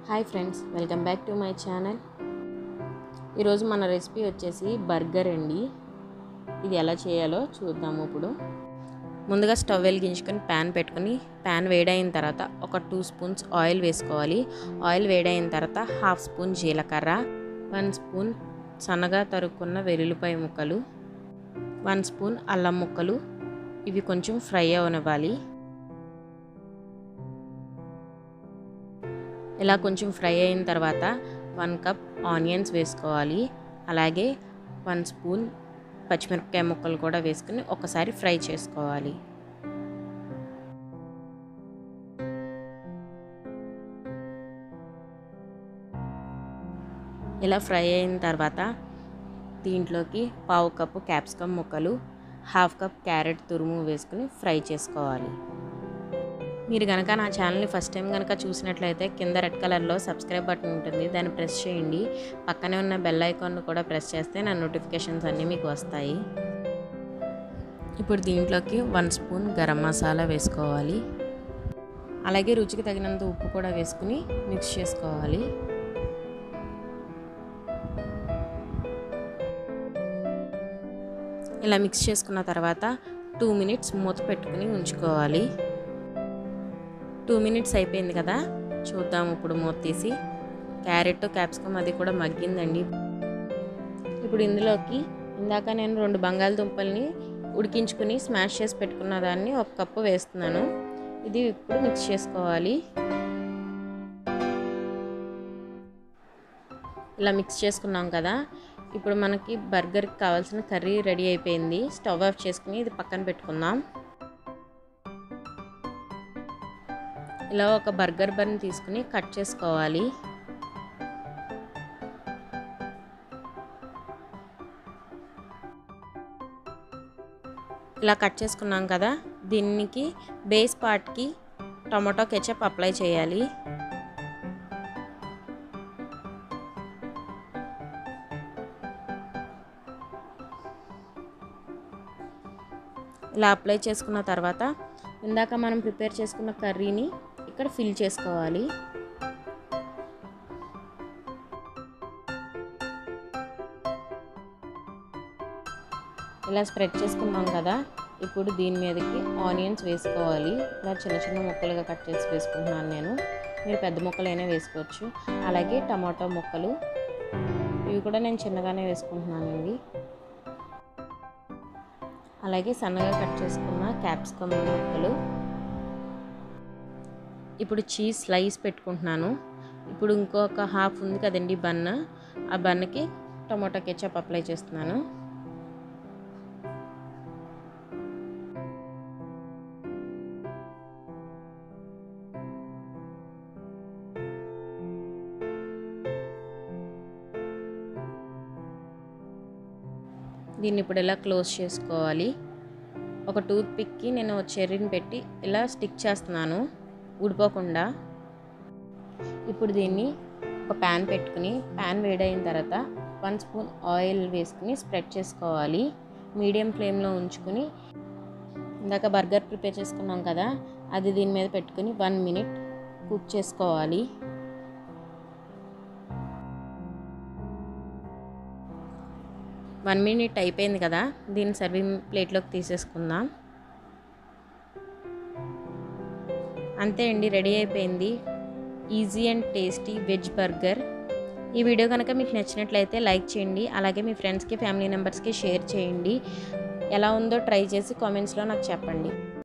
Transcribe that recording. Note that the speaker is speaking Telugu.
hi friends welcome back to my channel ఈరోజు మన రెసిపీ వచ్చేసి బర్గర్ అండి ఇది ఎలా చేయాలో చూద్దాము ఇప్పుడు ముందుగా స్టవ్ వెలిగించుకొని ప్యాన్ పెట్టుకొని ప్యాన్ వేడైన తర్వాత ఒక టూ స్పూన్స్ ఆయిల్ వేసుకోవాలి ఆయిల్ వేడైన తర్వాత హాఫ్ స్పూన్ జీలకర్ర వన్ స్పూన్ సన్నగా తరుక్కున్న వెల్లుల్లిపాయ ముక్కలు వన్ స్పూన్ అల్లం ముక్కలు ఇవి కొంచెం ఫ్రై అవనివ్వాలి ఇలా కొంచెం ఫ్రై అయిన తర్వాత వన్ కప్ ఆనియన్స్ వేసుకోవాలి అలాగే వన్ స్పూన్ పచ్చిమిరపకాయ ముక్కలు కూడా వేసుకుని ఒకసారి ఫ్రై చేసుకోవాలి ఇలా ఫ్రై అయిన తర్వాత దీంట్లోకి పావు కప్పు క్యాప్సికమ్ ముక్కలు హాఫ్ కప్ క్యారెట్ తురుము వేసుకుని ఫ్రై చేసుకోవాలి మీరు కనుక నా ఛానల్ని ఫస్ట్ టైం కనుక చూసినట్లయితే కింద రెడ్ కలర్లో సబ్స్క్రైబ్ బటన్ ఉంటుంది దాన్ని ప్రెస్ చేయండి పక్కనే ఉన్న బెల్ ఐకాన్ కూడా ప్రెస్ చేస్తే నా నోటిఫికేషన్స్ అన్నీ మీకు వస్తాయి ఇప్పుడు దీంట్లోకి వన్ స్పూన్ గరం మసాలా వేసుకోవాలి అలాగే రుచికి తగినంత ఉప్పు కూడా వేసుకుని మిక్స్ చేసుకోవాలి ఇలా మిక్స్ చేసుకున్న తర్వాత టూ మినిట్స్ మూత పెట్టుకుని ఉంచుకోవాలి టూ మినిట్స్ అయిపోయింది కదా చూద్దాం ఇప్పుడు మూత తీసి క్యారెట్ క్యాప్సికమ్ అది కూడా మగ్గిందండి ఇప్పుడు ఇందులోకి ఇందాక నేను రెండు బంగాళదుంపల్ని ఉడికించుకుని స్మాష్ చేసి పెట్టుకున్న దాన్ని ఒక కప్పు వేస్తున్నాను ఇది ఇప్పుడు మిక్స్ చేసుకోవాలి ఇలా మిక్స్ చేసుకున్నాం కదా ఇప్పుడు మనకి బర్గర్కి కావాల్సిన కర్రీ రెడీ అయిపోయింది స్టవ్ ఆఫ్ చేసుకుని ఇది పక్కన పెట్టుకుందాం ఇలా ఒక బర్గర్ బన్ తీసుకుని కట్ చేసుకోవాలి ఇలా కట్ చేసుకున్నాం కదా దీనికి బేస్ పార్ట్కి టమాటో కెచప్ అప్లై చేయాలి ఇలా అప్లై చేసుకున్న తర్వాత ఇందాక మనం ప్రిపేర్ చేసుకున్న కర్రీని ఇక్కడ ఫిల్ చేసుకోవాలి ఇలా స్ప్రెడ్ చేసుకున్నాం కదా ఇప్పుడు దీని మీదకి ఆనియన్స్ వేసుకోవాలి ఇలా చిన్న చిన్న ముక్కలుగా కట్ చేసి వేసుకుంటున్నాను నేను మీరు పెద్ద ముక్కలైనా వేసుకోవచ్చు అలాగే టమాటో ముక్కలు ఇవి కూడా నేను చిన్నగానే వేసుకుంటున్నానండి అలాగే సన్నగా కట్ చేసుకున్న క్యాప్సికమ్ ముక్కలు ఇప్పుడు చీజ్ స్లైస్ పెట్టుకుంటున్నాను ఇప్పుడు ఇంకొక హాఫ్ ఉంది కదండి బన్ ఆ బన్కి టమాటో కెచప్ అప్లై చేస్తున్నాను దీన్ని ఇప్పుడు ఇలా క్లోజ్ చేసుకోవాలి ఒక టూత్ పిక్కి నేను చెర్రీని పెట్టి ఇలా స్టిక్ చేస్తున్నాను ఊడిపోకుండా ఇప్పుడు దీన్ని ఒక ప్యాన్ పెట్టుకుని ప్యాన్ వేడైన తర్వాత వన్ స్పూన్ ఆయిల్ వేసుకుని స్ప్రెడ్ చేసుకోవాలి మీడియం ఫ్లేమ్లో ఉంచుకుని ఇందాక బర్గర్ ప్రిపేర్ చేసుకున్నాం కదా అది దీని మీద పెట్టుకుని వన్ మినిట్ కుక్ చేసుకోవాలి వన్ మినిట్ అయిపోయింది కదా దీన్ని సర్వింగ్ ప్లేట్లోకి తీసేసుకుందాం అంతే అండి రెడీ అయిపోయింది easy and tasty veg burger ఈ వీడియో కనుక మీకు నచ్చినట్లయితే లైక్ చేయండి అలాగే మీ ఫ్రెండ్స్కి ఫ్యామిలీ మెంబర్స్కి షేర్ చేయండి ఎలా ఉందో ట్రై చేసి కామెంట్స్లో నాకు చెప్పండి